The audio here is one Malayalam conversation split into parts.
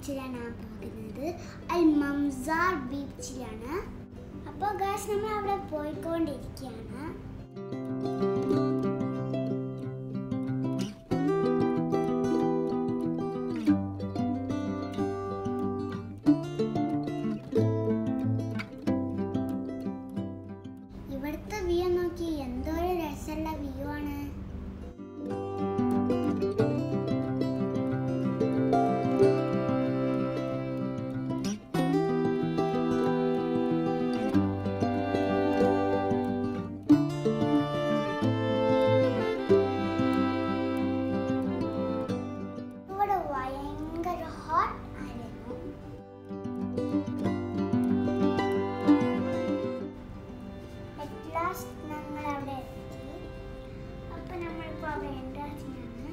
ബീച്ചിലാണ് ഞാൻ പോകുന്നത് അൽ മംസാർ ബീച്ചിലാണ് അപ്പോൾ ഗാസ് നമ്മൾ അവിടെ പോയിക്കൊണ്ടിരിക്കുകയാണ് ഇവിടുത്തെ വ്യൂ നോക്കി എന്തോ ഒരു രസമുള്ള വ്യൂ ആണ് ഇവിടെ ഭയങ്കര ഹോട്ട് ആയിരുന്നു അറ്റ് ലാസ്റ്റ് ഞങ്ങൾ അവിടെ എത്തി അപ്പൊ നമ്മളിപ്പോ അവിടെ എന്താ ചെയ്യാണ്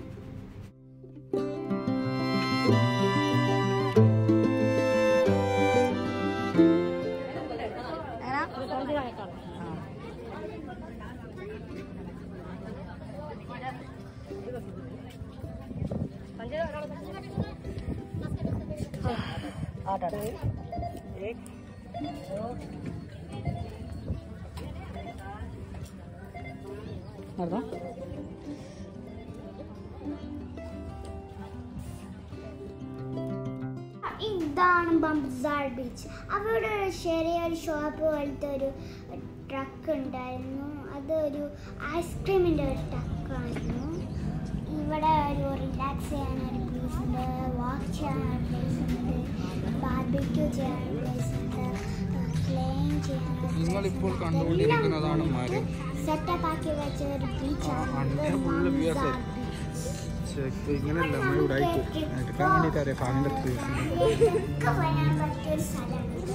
ഇതാണ് ബംസാർ ബീച്ച് അവിടെ ഒരു ചെറിയൊരു ഷോപ്പ് പോലത്തെ ഒരു ട്രക്ക് ഉണ്ടായിരുന്നു അതൊരു ഐസ്ക്രീമിൻ്റെ ഒരു ട്രക്കായിരുന്നു ഇവിടെ ഒരു റിലാക്സ് ചെയ്യാൻ ഒരു പ്ലേസ് ഉണ്ട് വാക്ക് ചെയ്യാൻ ഒരു പ്ലേസ് ഉണ്ട് ബാർബിക്യൂ ചെയ്യാൻ ഒരു പ്ലേസ് ഉണ്ട് ക്ലെയിം ചെയ്യാൻ നിങ്ങളിപ്പോൾ കണ്ടുകൊണ്ടിരിക്കുന്നതാണ് മരം. സെറ്റപ്പ് ആക്കി വെച്ച ഒരു ആ, അതിന്റെ full views ബീച്ചാണ് ആയിരിക്കും. ശരി, ഇങ്ങനെയല്ല നമ്മൾ ഉടായിപ്പ് എടുക്കാൻ വേണ്ടിയിട്ട് അറിയാം കാണിന്റെ പ്ലേസ് ഇതൊക്കെ വരാൻ പറ്റിയൊരു സ്ഥലമാണിത്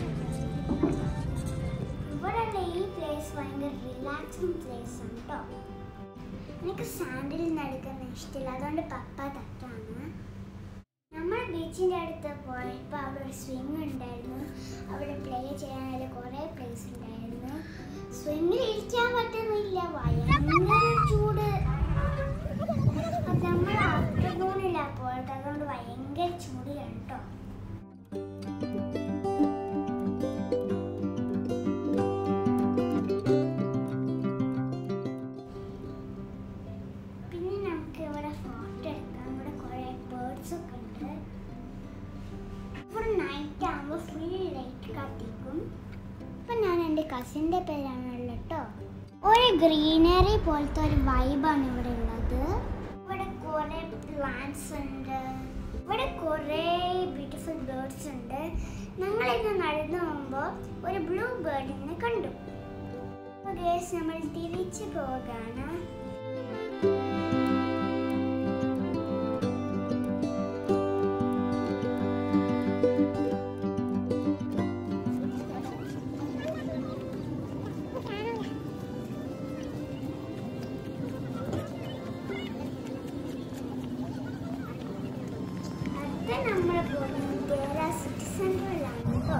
ഇവിടെയുള്ള ഈ പ്ലേസ് ഭയങ്കര റിലാക്സിങ് പ്ലേസ് ആണ് കേട്ടോ എനിക്ക് സാൻഡിൽ നടക്കുന്ന ഇഷ്ടമില്ല അതുകൊണ്ട് പപ്പ തട്ടാണ് നമ്മൾ ബീച്ചിൻ്റെ അടുത്ത് പോയപ്പോൾ അവിടെ ഒരു സ്വിങ് ഉണ്ടായിരുന്നു അവിടെ പ്ലേ ചെയ്യാനുള്ള കുറേ പ്ലേസ് ഉണ്ടായിരുന്നു സ്വിമ്മിൽ ഇരിക്കാൻ പറ്റുന്നില്ല ഭയങ്കര ചൂട് അത് നമ്മൾ ആഫ്റ്റർനൂണിലാണ് പോയത് അതുകൊണ്ട് ഭയങ്കര ചൂടിയാണ് കേട്ടോ പിന്നെ നമുക്ക് ഇവിടെ ഫോട്ടോ എടുക്കാം ഇവിടെ കുറേ ബേർഡ്സ് ഒക്കെ ഉണ്ട് ഇവിടെ നൈറ്റ് ആകുമ്പോൾ ഫുൾ ലൈറ്റ് കത്തിക്കും ഇപ്പം ഞാൻ എൻ്റെ കസിൻ്റെ പേരാണുള്ളത് കേട്ടോ ഒരു ഗ്രീനറി പോലത്തെ ഒരു വൈബാണ് ഇവിടെ ഉള്ളത് ഇവിടെ കുറേ പ്ലാന്റ്സ് ഉണ്ട് ഇവിടെ കുറേ ബ്യൂട്ടിഫുൾ ബേർഡ്സ് ഉണ്ട് ഞങ്ങൾ ഇന്ന് നടന്നു പോകുമ്പോൾ ഒരു ബ്ലൂ ബേർഡിനെ കണ്ടു അപ്പോൾ ഗേസ് നമ്മൾ തിരിച്ചു പോകാണ് അത് നമ്മൾ പോകുന്നത് കേരള സിറ്റി സെന്ററിലാണ് കേട്ടോ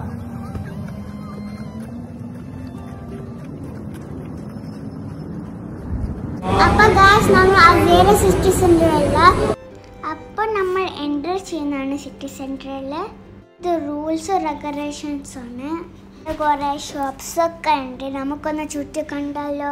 അപ്പൊ ഗാസ് നമ്മൾ അതേറെ സിറ്റി സെന്ററില്ല അപ്പൊ നമ്മൾ എൻ്റർ ചെയ്യുന്നതാണ് സിറ്റി സെന്ററിൽ ഇത് റൂൾസ് റെഗുലേഷൻസ് ആണ് കുറെ ഷോപ്സ് ഒക്കെ ഉണ്ട് നമുക്കൊന്ന് ചുറ്റി കണ്ടാലോ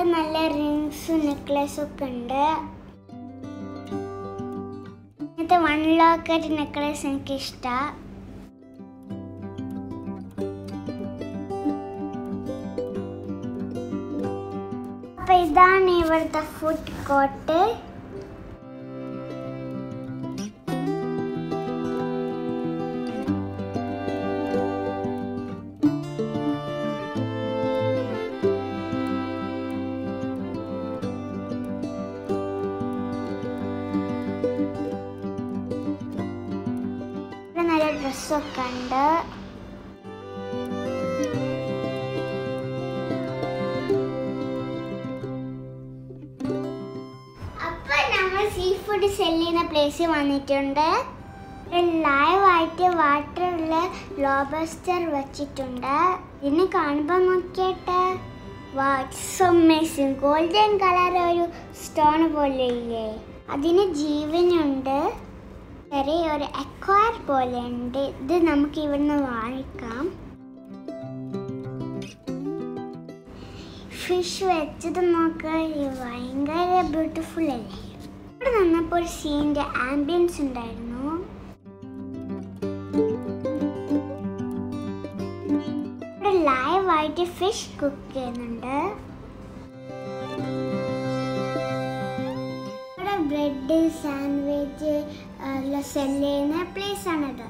നല്ല റിങ്സും നെക്ലസും ഒക്കെ ഉണ്ട് ഇങ്ങനത്തെ വൺ ലോക്കറ്റ് നെക്ലസ് എനിക്ക് ഇഷ്ടമാണ് അപ്പൊ ഇതാണ് ഇവിടുത്തെ ഫുഡ് കോർട്ട് ഇവിടെ നല്ല ഡ്രസ്സൊക്കെ ഉണ്ട് അപ്പൊ നമ്മൾ സീ ഫുഡ് സെല് ചെയ്യുന്ന പ്ലേസിൽ വന്നിട്ടുണ്ട് ലൈവ് ആയിട്ട് വാട്ടറിൽ ലോബസ്റ്റർ വെച്ചിട്ടുണ്ട് ഇതിന് കാണുമ്പോൾ നോക്കിയിട്ട് വാട്സ് അമേസിങ് ഗോൾഡൻ കളർ ഒരു സ്റ്റോൺ പോലെ ഇല്ലേ അതിന് ജീവനുണ്ട് ചെറിയ ഒരു അക്വയർ പോലെ ഉണ്ട് ഇത് നമുക്ക് ഇവിടുന്ന് വാങ്ങിക്കാം ഫിഷ് വെച്ചത് നോക്കാൻ ഭയങ്കര ബ്യൂട്ടിഫുൾ അല്ലേ ഇവിടെ നിന്നപ്പോൾ ഒരു സീൻ്റെ ആംബിയൻസ് ഉണ്ടായിരുന്നു ഇവിടെ ലൈവായിട്ട് ഫിഷ് കുക്ക് ചെയ്യുന്നുണ്ട് ഇവിടെ ബ്രെഡ് സാൻഡ്വിച്ച് എല്ലാം സെല് ചെയ്യുന്ന പ്ലേസ് ആണിത്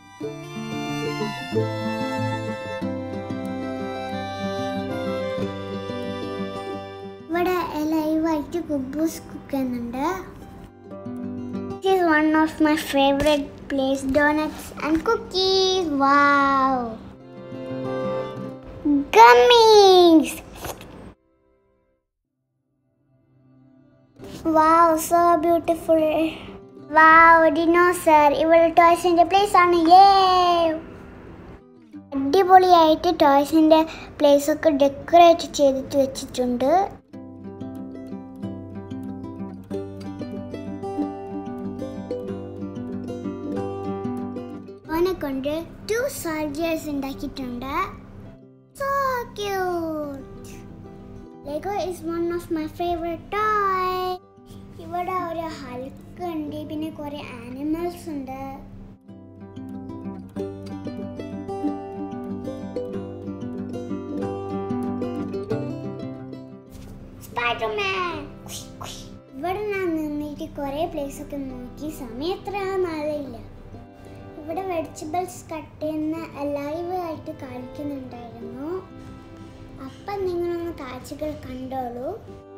ഇവിടെ ലൈവായിട്ട് കുബൂസ് കുക്ക് ചെയ്യുന്നുണ്ട് This is one of my favorite place donuts and cookies. Wow. Gummies. Wow, so beautiful. Wow, dinosaur. ഇവിടെ ടോയ്സിന്റെ പ്ലേസ് ആണ് ഏ അടിപൊളിയായിട്ട് ടോയ്സിന്റെ പ്ലേസ് ഒക്കെ ഡെക്കറേറ്റ് ചെയ്തിട്ട് വെച്ചിട്ടുണ്ട് അവനെ കൊണ്ട് ടു സർജേഴ്സ് ഉണ്ടാക്കിയിട്ടുണ്ട് so cute Lego is one of my favourite toy ഇവിടെ ഒരു ഹൽക്ക് ഉണ്ട് പിന്നെ കുറെ ആനിമൽസ് ഉണ്ട് സ്പൈഡർമാൻ ഇവിടെ ഞാൻ നിന്നിട്ട് കുറെ പ്ലേസ് ഒക്കെ നോക്കി സമയം എത്രയാണെന്ന് അറിയില്ല ഇവിടെ വെജിറ്റബിൾസ് കട്ട് ചെയ്യുന്ന ലൈവ് ആയിട്ട് കാണിക്കുന്നുണ്ടായിരുന്നു അപ്പം നിങ്ങളൊന്ന് കാഴ്ചകൾ കണ്ടോളൂ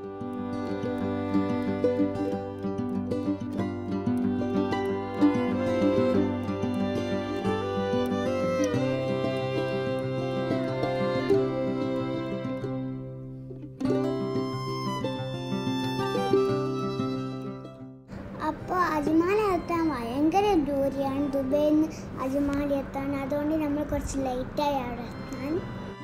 അപ്പോൾ അജ്മാല എത്താൻ ഭയങ്കര ദൂരെയാണ് ദുബൈയിൽ നിന്ന് അജ്മാല എത്താൻ അതുകൊണ്ട് നമ്മൾ കുറച്ച് ലേറ്റായി അവിടെ എത്താൻ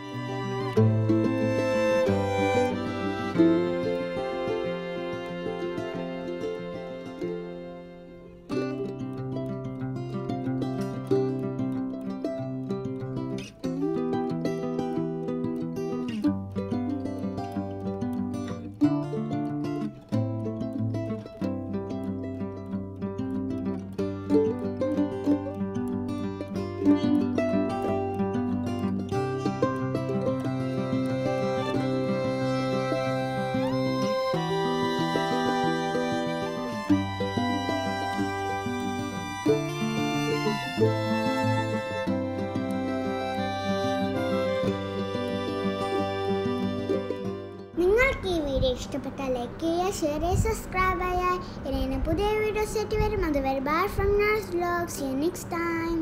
നിങ്ങൾക്ക് ഈ വീഡിയോ ഇഷ്ടപ്പെട്ടാൽ ലൈക്ക് ചെയ്യുക ഷെയർ ചെയ്യുക സബ്സ്ക്രൈബ് ചെയ്യുക ഇനി പുതിയ വീഡിയോസ് ആയിട്ട് വരും അതുവരെ bye from nurse vlogs next time